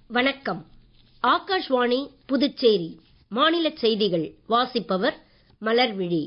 வணக்கம் ஆகாஷ்வாணி புதுச்சேரி மாநிலச் செய்திகள் வாசிப்பவர் மலர்விழி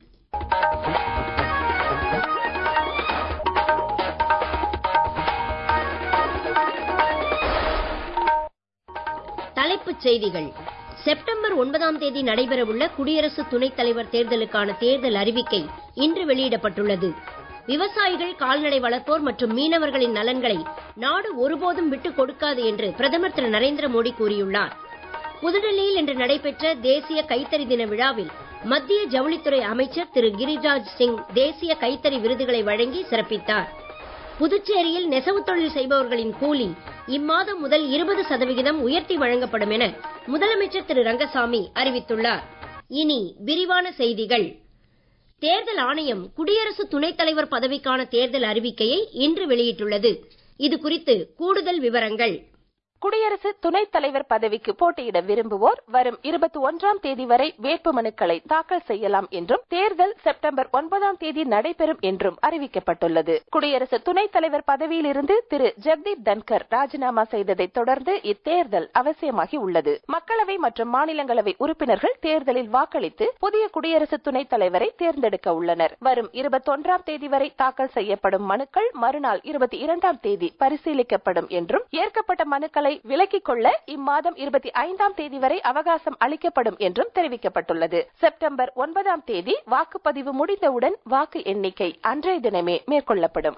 தலைப்புச் செய்திகள் செப்டம்பர் ஒன்பதாம் தேதி நடைபெறவுள்ள குடியரசு துணைத் தலைவர் தேர்தலுக்கான தேர்தல் அறிவிக்கை இன்று வெளியிடப்பட்டுள்ளது விவசாயிகள் கால்நடை வளர்ப்போர் மற்றும் மீனவர்களின் நலன்களை நாடு ஒருபோதும் விட்டுக் கொடுக்காது என்று பிரதமர் திரு நரேந்திர மோடி கூறியுள்ளார் புதுடெல்லியில் இன்று நடைபெற்ற தேசிய கைத்தறி தின விழாவில் மத்திய ஜவுளித்துறை அமைச்சர் திரு கிரிராஜ் சிங் தேசிய கைத்தறி விருதுகளை வழங்கி சிறப்பித்தார் புதுச்சேரியில் நெசவு தொழில் செய்பவர்களின் கூலி இம்மாதம் முதல் இருபது சதவிகிதம் உயர்த்தி வழங்கப்படும் என முதலமைச்சர் திரு ரங்கசாமி அறிவித்துள்ளார் இனி விரிவான செய்திகள் தேர்தல் ஆணையம் குடியரசு துணைத் தலைவர் பதவிக்கான தேர்தல் அறிவிக்கையை இன்று வெளியிட்டுள்ளது இது குறித்து கூடுதல் விவரங்கள் குடியரசு துணைத் தலைவர் பதவிக்கு போட்டியிட விரும்புவோர் வரும் இருபத்தி ஒன்றாம் தேதி வரை வேட்பு மனுக்களை தாக்கல் செய்யலாம் என்றும் தேர்தல் செப்டம்பர் ஒன்பதாம் தேதி நடைபெறும் என்றும் அறிவிக்கப்பட்டுள்ளது குடியரசு துணைத் தலைவர் பதவியிலிருந்து திரு ஜெக்தீப் தன்கர் ராஜினாமா செய்ததை தொடர்ந்து இத்தேர்தல் அவசியமாகி உள்ளது மக்களவை மற்றும் மாநிலங்களவை உறுப்பினர்கள் தேர்தலில் வாக்களித்து புதிய குடியரசு துணைத் தலைவரை தேர்ந்தெடுக்க உள்ளனர் வரும் இருபத்தொன்றாம் தேதி வரை தாக்கல் செய்யப்படும் மனுக்கள் மறுநாள் இருபத்தி இரண்டாம் தேதி பரிசீலிக்கப்படும் என்றும் ஏற்கப்பட்ட மனுக்களை விலக்கிக் கொள்ள இம்மாதம் இருபத்தி ஐந்தாம் தேதி வரை அவகாசம் அளிக்கப்படும் என்றும் தெரிவிக்கப்பட்டுள்ளது செப்டம்பர் ஒன்பதாம் தேதி வாக்குப்பதிவு முடிந்தவுடன் வாக்கு எண்ணிக்கை அன்றைய தினமே மேற்கொள்ளப்படும்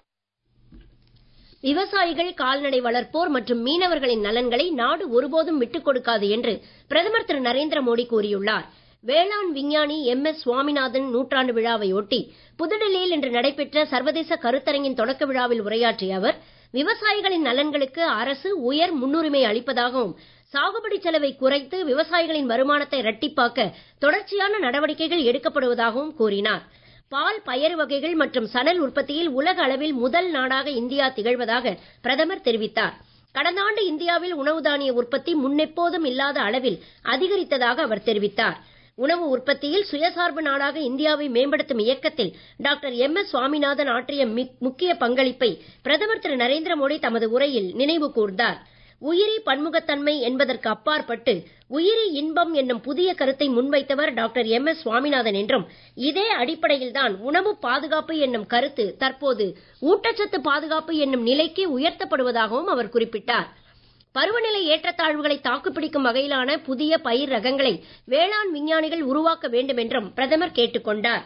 விவசாயிகள் கால்நடை வளர்ப்போர் மற்றும் மீனவர்களின் நலன்களை நாடு ஒருபோதும் விட்டுக் கொடுக்காது என்று பிரதமர் திரு நரேந்திர மோடி கூறியுள்ளார் வேளாண் விஞ்ஞானி எம் எஸ் சுவாமிநாதன் நூற்றாண்டு விழாவை ஒட்டி புதுடெல்லியில் இன்று நடைபெற்ற சர்வதேச கருத்தரங்கின் தொடக்க விழாவில் உரையாற்றிய அவர் விவசாயிகளின் நலன்களுக்கு அரசு உயர் முன்னுரிமை அளிப்பதாகவும் சாகுபடி செலவை குறைத்து விவசாயிகளின் வருமானத்தை இரட்டிப்பாக்க தொடர்ச்சியான நடவடிக்கைகள் எடுக்கப்படுவதாகவும் கூறினார் பால் பயறு வகைகள் மற்றும் சணல் உற்பத்தியில் உலக அளவில் முதல் நாடாக இந்தியா திகழ்வதாக பிரதமர் தெரிவித்தார் கடந்த ஆண்டு இந்தியாவில் உணவு தானிய உற்பத்தி முன்னெப்போதும் இல்லாத அளவில் அதிகரித்ததாக அவர் தெரிவித்தார் உணவு உற்பத்தியில் சுயசார்பு நாடாக இந்தியாவை மேம்படுத்தும் இயக்கத்தில் டாக்டர் எம் எஸ் சுவாமிநாதன் ஆற்றிய முக்கிய பங்களிப்பை பிரதமர் திரு நரேந்திர மோடி தமது உரையில் நினைவு கூர்ந்தார் உயிரி பன்முகத்தன்மை என்பதற்கு அப்பாற்பட்டு உயிரி இன்பம் என்னும் புதிய கருத்தை முன்வைத்தவர் டாக்டர் எம் எஸ் சுவாமிநாதன் என்றும் இதே அடிப்படையில்தான் உணவு பாதுகாப்பு என்னும் கருத்து தற்போது ஊட்டச்சத்து பாதுகாப்பு என்னும் நிலைக்கு உயர்த்தப்படுவதாகவும் அவர் குறிப்பிட்டார் பருவநிலை ஏற்றத்தாழ்வுகளை தாக்குப்பிடிக்கும் வகையிலான புதிய பயிர் ரகங்களை வேளாண் விஞ்ஞானிகள் உருவாக்க வேண்டும் என்றும் பிரதமர் கேட்டுக் கொண்டார்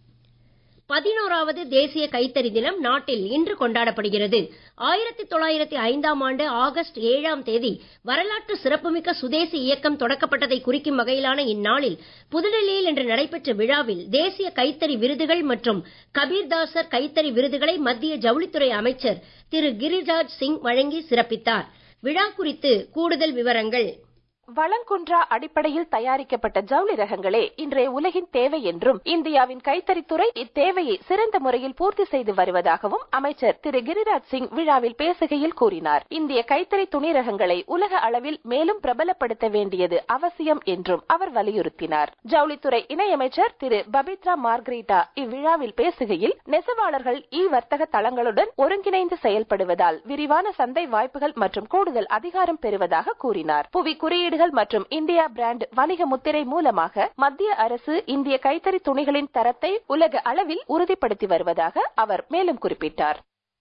பதினோராவது தேசிய கைத்தறி தினம் நாட்டில் இன்று கொண்டாடப்படுகிறது ஆயிரத்தி தொள்ளாயிரத்தி ஐந்தாம் ஆண்டு ஆகஸ்ட் ஏழாம் தேதி வரலாற்று சிறப்புமிக்க சுதேசி இயக்கம் தொடக்கப்பட்டதை குறிக்கும் வகையிலான இந்நாளில் புதுடெல்லியில் இன்று நடைபெற்ற விழாவில் தேசிய கைத்தறி விருதுகள் மற்றும் கபீர்தாசர் கைத்தறி விருதுகளை மத்திய ஜவுளித்துறை அமைச்சர் திரு கிரிராஜ் சிங் வழங்கி சிறப்பித்தார் விழா குறித்து கூடுதல் விவரங்கள் வளங்குன்றா அடிப்படையில் தயாரிக்கப்பட்ட ஜவுளி ரகங்களே இன்றைய உலகின் தேவை என்றும் இந்தியாவின் கைத்தறித்துறை இத்தேவையை சிறந்த முறையில் பூர்த்தி செய்து வருவதாகவும் அமைச்சர் திரு கிரிராஜ் சிங் விழாவில் பேசுகையில் கூறினார் இந்திய கைத்தறி துணி ரகங்களை உலக அளவில் மேலும் பிரபலப்படுத்த வேண்டியது அவசியம் என்றும் அவர் வலியுறுத்தினார் ஜவுளித்துறை இணையமைச்சர் திரு பபித்ரா மார்கரீட்டா இவ்விழாவில் பேசுகையில் நெசவாளர்கள் இ வர்த்தக தளங்களுடன் ஒருங்கிணைந்து செயல்படுவதால் விரிவான சந்தை வாய்ப்புகள் மற்றும் கூடுதல் அதிகாரம் பெறுவதாக கூறினார் புவி குறியீடு குறியீடுகள் மற்றும் இந்தியா பிராண்ட் வணிக முத்திரை மூலமாக மத்திய அரசு இந்திய கைத்தறி துணிகளின் தரத்தை உலக அளவில் உறுதிப்படுத்தி வருவதாக அவர் மேலும் குறிப்பிட்டார்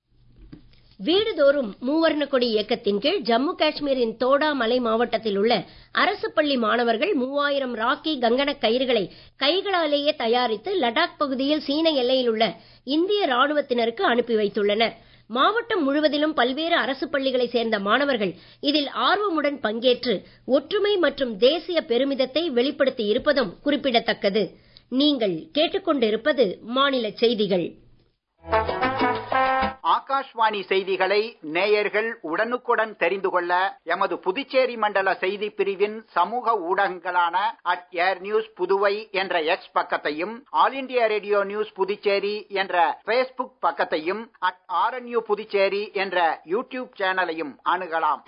வீடுதோறும் மூவர்ண கொடி இயக்கத்தின் கீழ் ஜம்மு காஷ்மீரின் தோடா மலை மாவட்டத்தில் உள்ள அரசு பள்ளி மாணவர்கள் மூவாயிரம் ராக்கி கங்கண கயிறுகளை கைகளாலேயே தயாரித்து லடாக் பகுதியில் சீன எல்லையில் உள்ள இந்திய ராணுவத்தினருக்கு அனுப்பி வைத்துள்ளனர் மாவட்டம் முழுவதிலும் பல்வேறு அரசு பள்ளிகளை சேர்ந்த மாணவர்கள் இதில் ஆர்வமுடன் பங்கேற்று ஒற்றுமை மற்றும் தேசிய பெருமிதத்தை வெளிப்படுத்தி இருப்பதும் குறிப்பிடத்தக்கது நீங்கள் கேட்டுக்கொண்டிருப்பது மாநில செய்திகள் ஆகாஷ்வாணி செய்திகளை நேயர்கள் உடனுக்குடன் தெரிந்து கொள்ள எமது புதுச்சேரி மண்டல செய்தி பிரிவின் சமூக ஊடகங்களான அட் ஏர் நியூஸ் புதுவை என்ற எக்ஸ் பக்கத்தையும் all India radio news Puducherry என்ற பேஸ்புக் பக்கத்தையும் அட் ஆர்என்யூ புதுச்சேரி என்ற யூடியூப் சேனலையும் அணுகலாம்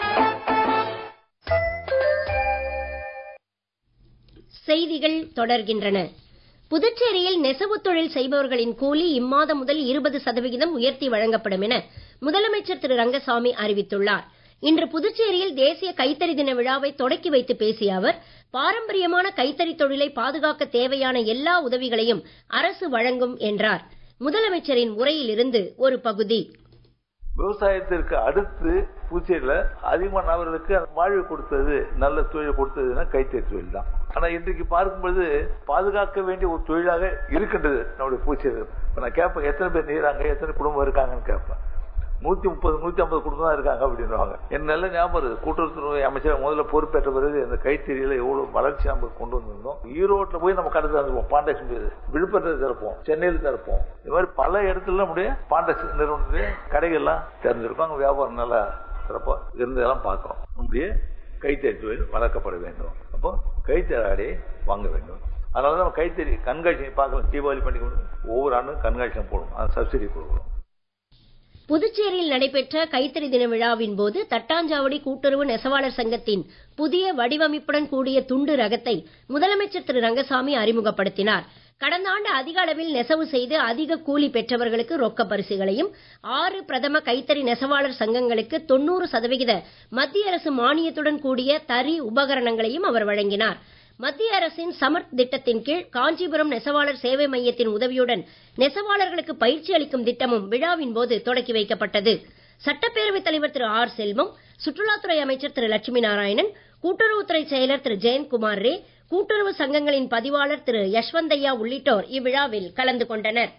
செய்திகள் தொடர்கின்றன புதுச்சேரியில் நெசவு தொழில் செய்பவர்களின் கூலி இம்மாதம் முதல் இருபது சதவிகிதம் உயர்த்தி வழங்கப்படும் என முதலமைச்சர் திரு ரங்கசாமி அறிவித்துள்ளார் இன்று புதுச்சேரியில் தேசிய கைத்தறி தின விழாவை தொடக்கி வைத்து பேசிய அவர் பாரம்பரியமான கைத்தறி தொழிலை பாதுகாக்க தேவையான எல்லா உதவிகளையும் அரசு வழங்கும் என்றார் முதலமைச்சரின் உரையிலிருந்து ஒரு பகுதி விவசாயத்திற்கு அடுத்து பூச்சேரியில அதிகமான நபர்களுக்கு வாழ்வு கொடுத்தது நல்ல தொழில் கொடுத்ததுன்னா கைத்தறி தொழில் தான் ஆனா இன்றைக்கு பார்க்கும்போது பாதுகாக்க வேண்டிய ஒரு தொழிலாக இருக்கின்றது நம்முடைய பூச்சேரி இப்ப நான் கேட்பேன் எத்தனை பேர் நீராங்க எத்தனை குடும்பம் இருக்காங்கன்னு கேட்பேன் நூத்தி முப்பது நூத்தி ஐம்பது குடும்பம் தான் இருக்காங்க அப்படின்வாங்க எனக்கு நல்ல ஞாபகம் இருக்கு கூட்டுறவுத்துறை அமைச்சர் முதல்ல பொறுப்பேற்ற பிறகு இந்த கைத்தறியில எவ்வளவு வளர்ச்சி நம்ம கொண்டு வந்திருந்தோம் ஈரோட்டில் போய் நம்ம கடை திறப்போம் பாண்டெக்ஸ் விழுப்புரத்தில் திறப்போம் சென்னையில் திறப்போம் இது மாதிரி பல இடத்துல நம்முடைய பாண்டெக்ஸ் நிறுவனத்துடைய கடைகள்லாம் திறந்திருக்கும் அங்கே வியாபாரம் நல்லா சிறப்பாக இருந்ததெல்லாம் பார்க்கிறோம் நம்முடைய கைத்தறி தொழில் வளர்க்கப்பட வேண்டும் அப்போ கைத்தறி ஆடையை வாங்க வேண்டும் அதனால தான் நம்ம கைத்தறி கண்காட்சி பார்க்கலாம் தீபாவளி பண்டிகை ஒவ்வொரு ஆண்டும் கண்காட்சி போடுவோம் அது சப்சிடி கொடுக்குறோம் புதுச்சேரியில் நடைபெற்ற கைத்தறி தின விழாவின் போது தட்டாஞ்சாவடி கூட்டுறவு நெசவாளர் சங்கத்தின் புதிய வடிவமைப்புடன் கூடிய துண்டு ரகத்தை முதலமைச்சர் திரு ரங்கசாமி அறிமுகப்படுத்தினார் கடந்த ஆண்டு அதிக அளவில் நெசவு செய்து அதிக கூலி பெற்றவர்களுக்கு ரொக்க பரிசுகளையும் ஆறு பிரதம கைத்தறி நெசவாளர் சங்கங்களுக்கு தொன்னூறு சதவிகித மத்திய அரசு மானியத்துடன் கூடிய தறி உபகரணங்களையும் அவர் வழங்கினார் மத்திய அரசின் சமர்த் திட்டத்தின் கீழ் காஞ்சிபுரம் நெசவாளர் சேவை மையத்தின் உதவியுடன் நெசவாளர்களுக்கு பயிற்சி அளிக்கும் திட்டமும் விழாவின் போது தொடக்கி வைக்கப்பட்டது சட்டப்பேரவைத் தலைவர் திரு ஆர் செல்வம் சுற்றுலாத்துறை அமைச்சர் திரு லட்சுமி நாராயணன் கூட்டுறவுத்துறை செயலர் திரு ஜெயந்த்குமார் ரே கூட்டுறவு சங்கங்களின் பதிவாளர் திரு யஷ்வந்தையா உள்ளிட்டோர் இவ்விழாவில் கலந்து கொண்டனர்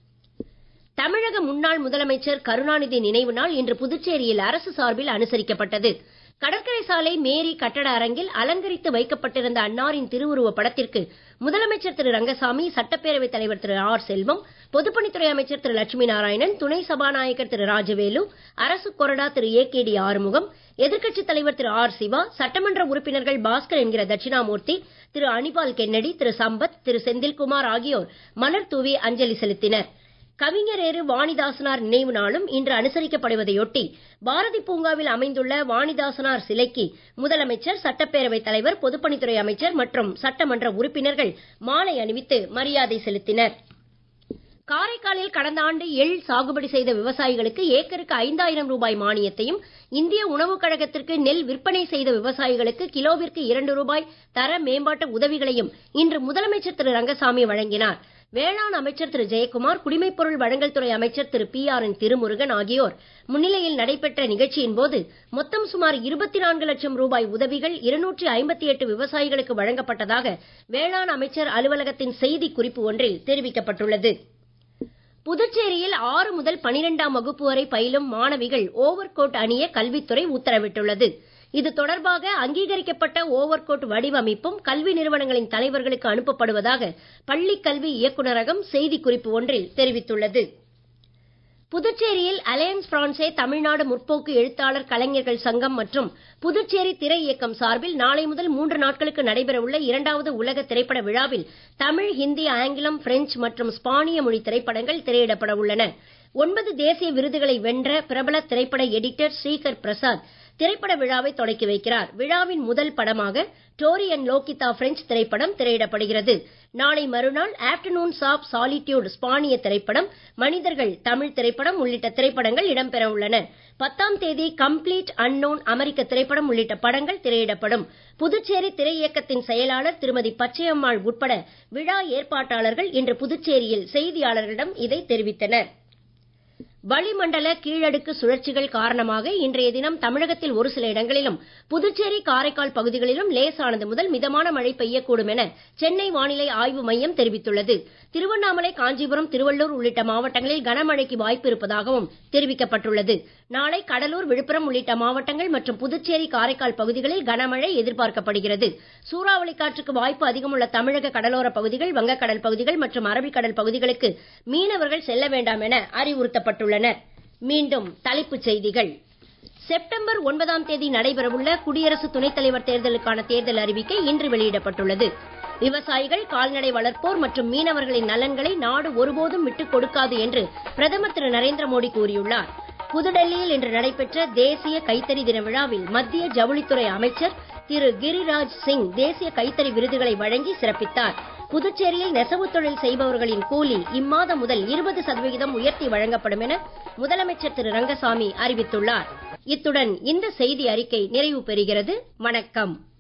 தமிழக முன்னாள் முதலமைச்சர் கருணாநிதி நினைவு நாள் இன்று புதுச்சேரியில் அரசு சார்பில் அனுசரிக்கப்பட்டது கடற்கரை சாலை மேரி கட்டட அரங்கில் அலங்கரித்து வைக்கப்பட்டிருந்த அன்னாரின் திருவுருவ படத்திற்கு முதலமைச்சர் திரு ரங்கசாமி சட்டப்பேரவைத் தலைவர் திரு ஆர் செல்வம் பொதுப்பணித்துறை அமைச்சர் திரு லட்சுமி நாராயணன் துணை சபாநாயகர் திரு ராஜவேலு அரசு கொறடா திரு ஏ கே டி ஆறுமுகம் எதிர்க்கட்சித் தலைவர் திரு ஆர் சிவா சட்டமன்ற உறுப்பினர்கள் பாஸ்கர் என்கிற தட்சிணாமூர்த்தி திரு அனிபால் கென்னடி திரு சம்பத் திரு செந்தில்குமார் ஆகியோர் மலர் தூவி அஞ்சலி செலுத்தினர் கவிஞரேறு வாணிதாசனார் நினைவு நாளும் இன்று அனுசரிக்கப்படுவதையொட்டி பாரதி பூங்காவில் அமைந்துள்ள வாணிதாசனார் சிலைக்கு முதலமைச்சர் சட்டப்பேரவைத் தலைவர் பொதுப்பணித்துறை அமைச்சர் மற்றும் சட்டமன்ற உறுப்பினர்கள் மாலை அணிவித்து மரியாதை செலுத்தினர் காரைக்காலில் கடந்த ஆண்டு எள் சாகுபடி செய்த விவசாயிகளுக்கு ஏக்கருக்கு ஐந்தாயிரம் ரூபாய் மானியத்தையும் இந்திய உணவுக் கழகத்திற்கு நெல் விற்பனை செய்த விவசாயிகளுக்கு கிலோவிற்கு இரண்டு ரூபாய் தர மேம்பாட்டு உதவிகளையும் இன்று முதலமைச்சர் திரு ரங்கசாமி வழங்கினார் வேளாண் அமைச்சர் திரு ஜெயக்குமார் குடிமைப்பொருள் வழங்கல் துறை அமைச்சர் திரு பி ஆர் என் திருமுருகன் ஆகியோர் முன்னிலையில் நடைபெற்ற நிகழ்ச்சியின் போது மொத்தம் சுமார் இருபத்தி நான்கு லட்சம் ரூபாய் உதவிகள் இருநூற்றி ஐம்பத்தி எட்டு விவசாயிகளுக்கு வழங்கப்பட்டதாக வேளாண் அமைச்சர் அலுவலகத்தின் செய்தி குறிப்பு ஒன்றில் தெரிவிக்கப்பட்டுள்ளது புதுச்சேரியில் ஆறு முதல் பனிரெண்டாம் வகுப்பு வரை பயிலும் மாணவிகள் ஓவர் கோட் அணிய கல்வித்துறை உத்தரவிட்டுள்ளது இது தொடர்பாக அங்கீகரிக்கப்பட்ட ஓவர் கோட் வடிவமைப்பும் கல்வி நிறுவனங்களின் தலைவர்களுக்கு அனுப்பப்படுவதாக பள்ளிக் கல்வி இயக்குநரகம் செய்திக்குறிப்பு ஒன்றில் தெரிவித்துள்ளது புதுச்சேரியில் அலையன்ஸ் பிரான்சே தமிழ்நாடு முற்போக்கு எழுத்தாளர் கலைஞர்கள் சங்கம் மற்றும் புதுச்சேரி திரை இயக்கம் சார்பில் நாளை முதல் மூன்று நாட்களுக்கு நடைபெறவுள்ள இரண்டாவது உலக திரைப்பட விழாவில் தமிழ் ஹிந்தி ஆங்கிலம் பிரெஞ்சு மற்றும் ஸ்பானிய மொழி திரைப்படங்கள் திரையிடப்பட உள்ளன ஒன்பது தேசிய விருதுகளை வென்ற பிரபல திரைப்பட எடிட்டர் ஸ்ரீகர் பிரசாத் திரைப்பட விழாவை தொடக்கி வைக்கிறார் விழாவின் முதல் படமாக டோரி அண்ட் லோகிதா பிரெஞ்சு திரைப்படம் திரையிடப்படுகிறது நாளை மறுநாள் ஆப்டர்நூன்ஸ் ஆஃப் சாலிட்யூட் ஸ்பானிய திரைப்படம் மனிதர்கள் தமிழ் திரைப்படம் உள்ளிட்ட திரைப்படங்கள் இடம்பெற உள்ளன பத்தாம் தேதி கம்ப்ளீட் அன்னோன் அமெரிக்க திரைப்படம் உள்ளிட்ட படங்கள் திரையிடப்படும் புதுச்சேரி திரை இயக்கத்தின் செயலாளர் திருமதி பச்சையம்மாள் உட்பட விழா ஏற்பாட்டாளர்கள் இன்று புதுச்சேரியில் செய்தியாளர்களிடம் இதை தெரிவித்தனர் வளிமண்டல கீழடுக்கு சுழற்சிகள் காரணமாக இன்றைய தினம் தமிழகத்தில் ஒரு சில இடங்களிலும் புதுச்சேரி காரைக்கால் பகுதிகளிலும் லேசானது முதல் மிதமான மழை பெய்யக்கூடும் என சென்னை வானிலை ஆய்வு மையம் தெரிவித்துள்ளது திருவண்ணாமலை காஞ்சிபுரம் திருவள்ளூர் உள்ளிட்ட மாவட்டங்களில் கனமழைக்கு வாய்ப்பு இருப்பதாகவும் தெரிவிக்கப்பட்டுள்ளது நாளை கடலூர் விழுப்புரம் உள்ளிட்ட மாவட்டங்கள் மற்றும் புதுச்சேரி காரைக்கால் பகுதிகளில் கனமழை எதிர்பார்க்கப்படுகிறது சூறாவளி காற்றுக்கு வாய்ப்பு அதிகமுள்ள தமிழக கடலோர பகுதிகள் வங்கக்கடல் பகுதிகள் மற்றும் அரபிக்கடல் பகுதிகளுக்கு மீனவர்கள் செல்ல வேண்டாம் என அறிவுறுத்தப்பட்டுள்ளனர் மீண்டும் தலைப்புச் செய்திகள் செப்டம்பர் ஒன்பதாம் தேதி நடைபெறவுள்ள குடியரசு துணைத் தலைவர் தேர்தலுக்கான தேர்தல் அறிவிக்கை இன்று வெளியிடப்பட்டுள்ளது விவசாயிகள் கால்நடை வளர்ப்போர் மற்றும் மீனவர்களின் நலன்களை நாடு ஒருபோதும் விட்டுக் கொடுக்காது என்று பிரதமர் திரு நரேந்திர மோடி கூறியுள்ளார் புதுடெல்லியில் இன்று நடைபெற்ற தேசிய கைத்தறி தின விழாவில் மத்திய ஜவுளித்துறை அமைச்சர் திரு கிரிராஜ் சிங் தேசிய கைத்தறி விருதுகளை வழங்கி சிறப்பித்தார் புதுச்சேரியில் நெசவு தொழில் செய்பவர்களின் கூலி இம்மாதம் முதல் இருபது சதவிகிதம் உயர்த்தி வழங்கப்படும் என முதலமைச்சர் திரு ரங்கசாமி அறிவித்துள்ளார் இத்துடன் இந்த செய்தி அறிக்கை நிறைவு பெறுகிறது வணக்கம்